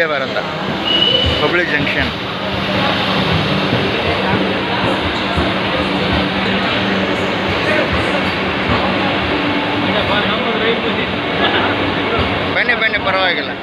ವಂದೇ ಭಾರತ ಹುಬ್ಳಿ ಜಂಕ್ಷನ್ ಬನ್ನಿ ಬನ್ನಿ ಪರವಾಗಿಲ್ಲ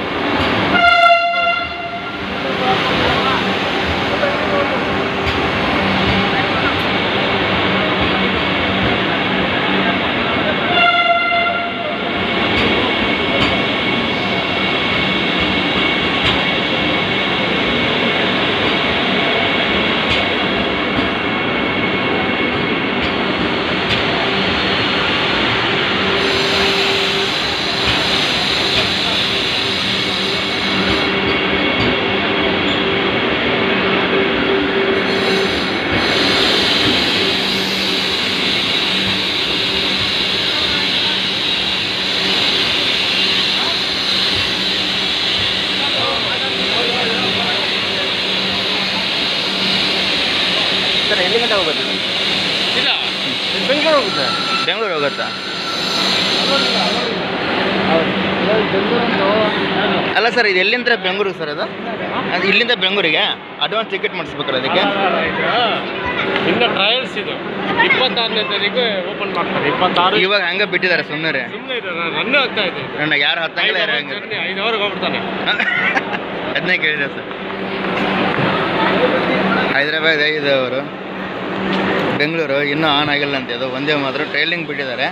ಸರ್ ಎಲ್ಲಿ ಗಂಟೆ ಹೋಗುತ್ತೆ ಇಲ್ಲ ಬೆಂಗಳೂರು ಹೋಗುತ್ತೆ ಬೆಂಗಳೂರು ಹೋಗುತ್ತಾ ಅಲ್ಲ ಸರ್ ಇದು ಎಲ್ಲಿಂದ ಬೆಂಗಳೂರು ಸರ್ ಅದು ಅದು ಇಲ್ಲಿಂದ ಬೆಂಗಳೂರಿಗೆ ಅಡ್ವಾನ್ಸ್ ಟಿಕೆಟ್ ಮಾಡಿಸ್ಬೇಕಲ್ಲ ಅದಕ್ಕೆ ಇನ್ನು ಟ್ರಯಲ್ಸ್ ಇದು ಇಪ್ಪತ್ತಾರನೇ ತಾರೀಕು ಓಪನ್ ಮಾಡ್ತಾರೆ ಇಪ್ಪತ್ತಾರು ಇವಾಗ ಹಂಗೆ ಬಿಟ್ಟಿದ್ದಾರೆ ಸುಮ್ಮನೆ ಸುಮ್ಮನೆ ಇದೆ ರನ್ ಆಗ್ತಾ ಇದೆ ನನ್ನ ಯಾರು ಹತ್ತಂಗಿಲ್ಲ ಯಾರು ಹಂಗೆ ಜರ್ನಿ ಐದು ಅವರ್ಗೆ ಹೋಗ್ಬಿಡ್ತಾನೆ ಅದನ್ನೇ ಕೇಳಿದೆ ಸರ್ ಹೈದರಾಬಾದ್ ಐದು ಅವರು ಬೆಂಗಳೂರು ಇನ್ನೂ ಆನ್ ಆಗಿಲ್ಲ ಅಂತ ಅದು ಒಂದೇ ಮಾತ್ರ ಟ್ರೈಲಿಂಗ್ ಬಿಟ್ಟಿದ್ದಾರೆ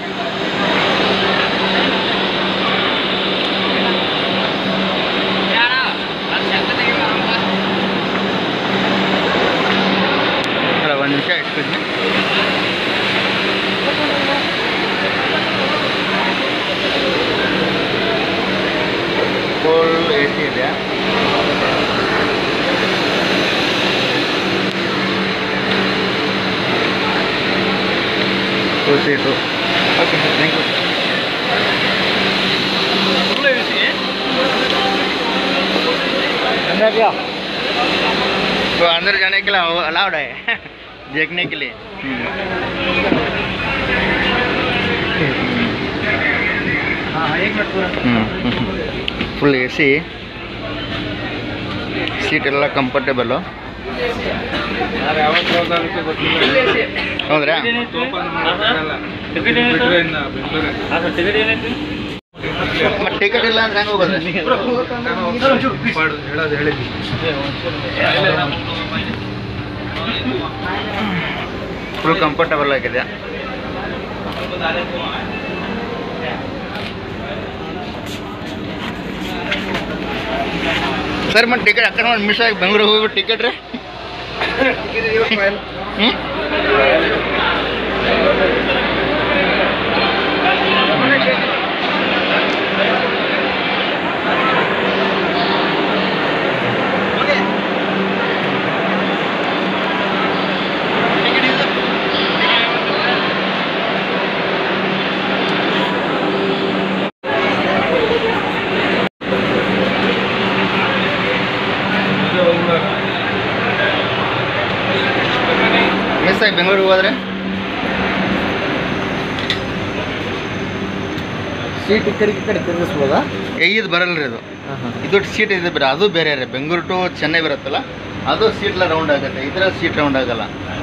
ಅಲ್ಲ ಒಂದು ನಿಮಿಷ ಎಕ್ಸ್ಕ್ಯೂಸ್ ಫುಲ್ ಎ ಸಿ ಇದೆ two seat okay sir thank you तो अंदर जाने के लिए अलाउड है देखने के लिए ಫುಲ್ ಎ ಸಿ ಸೀಟ್ ಎಲ್ಲ ಕಂಫರ್ಟೇಬಲು ಹೌದ್ರಾ ಮತ್ತೆ ಟಿಕೆಟ್ ಇಲ್ಲ ಅಂದ್ರೆ ಹೆಂಗೆ ಹೋಗೋದು ಹೇಳೋದು ಹೇಳಿದ್ವಿ ಫುಲ್ ಕಂಫರ್ಟಬಲ್ ಆಗಿದೆ ಸರ್ ಮತ್ತೆ ಟಿಕೆಟ್ ಅక్కడ ಮಾಡಿ ಮಿಸ್ ಆಗಿ ಬೆಂಗಳೂರಿಗೆ ಹೋಗ್ಬಿಟ್ಟು ಟಿಕೆಟ್ ರೀ ಹ್ಞೂ ಮಿಸ್ ಆಗಿ ಬೆಂಗಳೂರಿಗೆ ಹೋದ್ರೆ ಸೀಟ್ ಈ ಕಡೆ ಈ ಕಡೆ ತಿರುಗಿಸ್ಬೋದಾ ಇದು ಬರಲ್ಲ ರೀ ಅದು ಇದು ಸೀಟ್ ಇದೆ ಬೇರೆ ಅದು ಬೇರೆ ರೀ ಬೆಂಗಳೂರು ಟು ಚೆನ್ನೈ ಬರುತ್ತಲ್ಲ ಅದು ಸೀಟ್ಲ ರೌಂಡ್ ಆಗುತ್ತೆ ಇದರ ಸೀಟ್ ರೌಂಡ್ ಆಗಲ್ಲ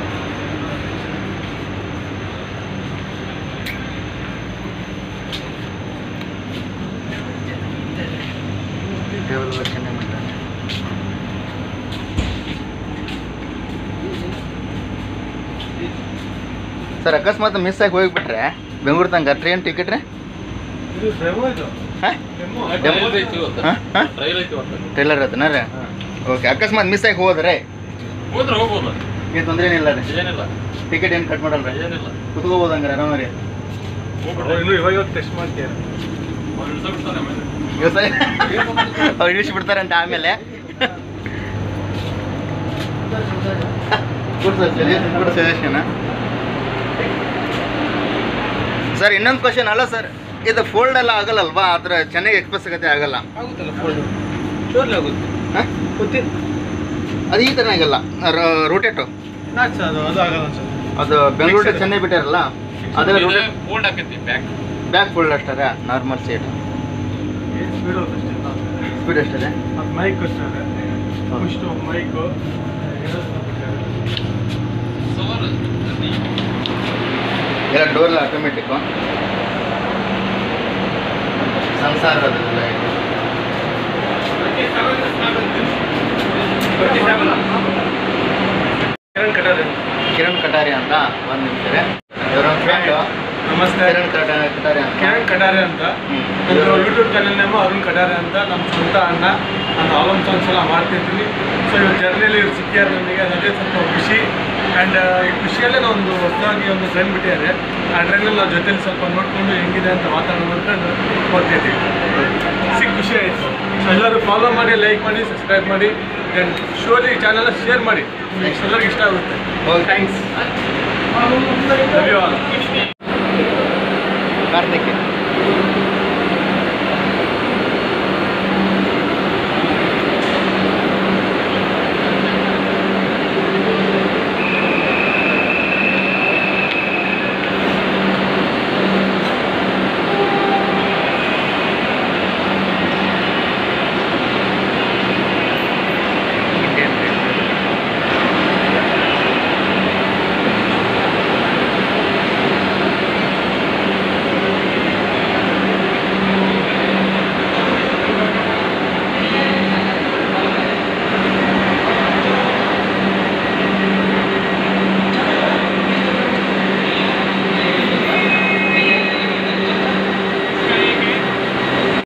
ಚೆನ್ನೈ ಮಾಡ್ತಾರೆ ಸರ್ ಅಕಸ್ಮಾತ್ ಮಿಸ್ ಆಗಿ ಹೋಗಿಬಿಟ್ರೆ ಬೆಂಗಳೂರು ತನಕ ಟ್ರೈನ್ ಟಿಕೆಟ್ ರೀ ಇದು ಡೆಮೋ ಇದು ಹಾಂ ಟ್ರಯಲ್ ಐತಿ ಇವತ್ತು ಹಾಂ ಹಾಂ ಟ್ರಯಲ್ ಐತಿ ಇವತ್ತು ಟ್ರೈಲರ್ ಆಯ್ತನ ರೀ ಓಕೆ ಅಕಸ್ಮಾತ್ ಮಿಸ್ ಆಗಿ ಹೋದ್ರೆ ಹೋದ್ರೆ ಹೋಗ್ಬೋದು ಏನು ತೊಂದರೆ ಏನಿಲ್ಲ ರೀ ಏನಿಲ್ಲ ಟಿಕೆಟ್ ಏನು ಕಟ್ ಮಾಡಲ್ಲ ರೀ ಏನಿಲ್ಲ ಕುತ್ಕೋಬೋದು ಹಂಗಾರೆ ಆರಾಮ ರೀ ಹೋಗ್ಬಿಡ್ತಾರೆ ಇನ್ನು ಇವಾಗ ಇವತ್ತು ಟೆಸ್ಟ್ ಮಾಡ್ತೀರ ಅವ್ರು ಇಳ್ಸ್ಬಿಡ್ತಾರೆ ಆಮೇಲೆ. ಇವತ್ತು ಅವ್ರು ಇಳಿಸ್ಬಿಡ್ತಾರೆ ಅಂತ ಆಮೇಲೆ ಸಜೆಷನ್ ಸರ್ ಇನ್ನೊಂದು ಕ್ವಶನ್ ಅಲ್ಲ ಸರ್ ಇದು ಫೋಲ್ಡ್ ಎಲ್ಲ ಆಗಲ್ಲಲ್ವಾ ಆ ಥರ ಚೆನ್ನಾಗಿ ಎಕ್ಸ್ಪ್ರೆಸ್ ಆಗತ್ತೆ ಆಗಲ್ಲ ಆಗುತ್ತಲ್ಲ ಫೋಲ್ಡ್ ಶೋರ್ಲಿ ಆಗುತ್ತೆ ಹಾಂ ಗೊತ್ತಿಲ್ಲ ಅದು ಈ ಥರ ಆಗಲ್ಲ ರೋಟೇಟು ನಾಚ್ ಅದು ಅದು ಆಗಲ್ಲ ಸರ್ ಅದು ಬೆಂಗಳೂರು to ಚೆನ್ನೈ ಬಿಟ್ಟಾರಲ್ಲ ಅದೆಲ್ಲ ಇದು ರೋಟೇಟ್ ಫೋಲ್ಡ್ ಆಕೈತಿ ಬ್ಯಾಕ್ ಬ್ಯಾಕ್ ಫೋಲ್ಡ್ ಅಷ್ಟರ ನಾರ್ಮಲ್ ಸೀಟ್ ಏನು ಸ್ಪೀಡ್ ಹೋಗುತ್ತೆ ಅಷ್ಟೇ ಸ್ಪೀಡ್ ಎಷ್ಟಿದೆ ಅದು ಮೈಕ್ ಅಷ್ಟೇ ಇಷ್ಟು ಮೈಕು ಸವಾಲು ಎಲ್ಲ ಡೋರ್ ಆಟೋಮೆಟಿಕ್ಕು ಸಂಸಾರ ಅದೆಲ್ಲ ಇದೆ. ಕಿರಣ್ ಕಟಾರೆ ಕಿರಣ್ ಕಟಾರಿ ಅಂತ ಒಂದು ನಿಮಿಷ ಇವರ ಫ್ರೆಂಡು ನಮಸ್ತೆ ಕಿರಣ್ ಕಟಾರಿ ಕಟಾರಿ ಅಂತ ಕಿರಣ್ ಕಟಾರೆ ಅಂತ ಹ್ಮ್. ನನ್ನ YouTube channel name Arun Katare ಅಂತ ನಮ್ಮ ಸ್ವಂತ ಅಣ್ಣ ನಾನು ಆಲಮ್ ಸಾಂಗ್ಸ್ ಎಲ್ಲ ಮಾಡ್ತಿರ್ತೀನಿ ಸೊ ಇವ್ರ ಜರ್ನಿಯಲ್ಲಿ ಇವ್ರು ಸಿಕ್ಕ್ಯಾರ ನನಗೆ ಅದೇ ಸ್ವಲ್ಪ ಖುಷಿ ಆ್ಯಂಡ್ ಈ ಖುಷಿಯಲ್ಲೇ ನಾವು ಒಂದು ಹೊಸದಾಗಿ ಒಂದು ಟ್ರೈನ್ ಬಿಟ್ಟಿದ್ದಾರೆ ಆ ಟ್ರೈನಲ್ಲಿ ನಾವು ಜೊತೆಲಿ ಸ್ವಲ್ಪ ನೋಡಿಕೊಂಡು ಹೆಂಗಿದೆ ಅಂತ ವಾತಾವರಣ ನೋಡ್ಕೊಂಡು ಹೋಗ್ತಿದ್ದೀವಿ ಸಿಕ್ಕ ಖುಷಿ ಆಯಿತು ಸೊ ಎಲ್ಲರೂ ಫಾಲೋ ಮಾಡಿ ಲೈಕ್ ಮಾಡಿ ಸಬ್ಸ್ಕ್ರೈಬ್ ಮಾಡಿ ದೆನ್ ಶೋಲಿ ಚಾನಲ್ನ ಶೇರ್ ಮಾಡಿ ನಿಮ್ಗೆ ಎಲ್ಲರಿಗೂ ಇಷ್ಟ ಆಗುತ್ತೆ okay thanks love you all Karthik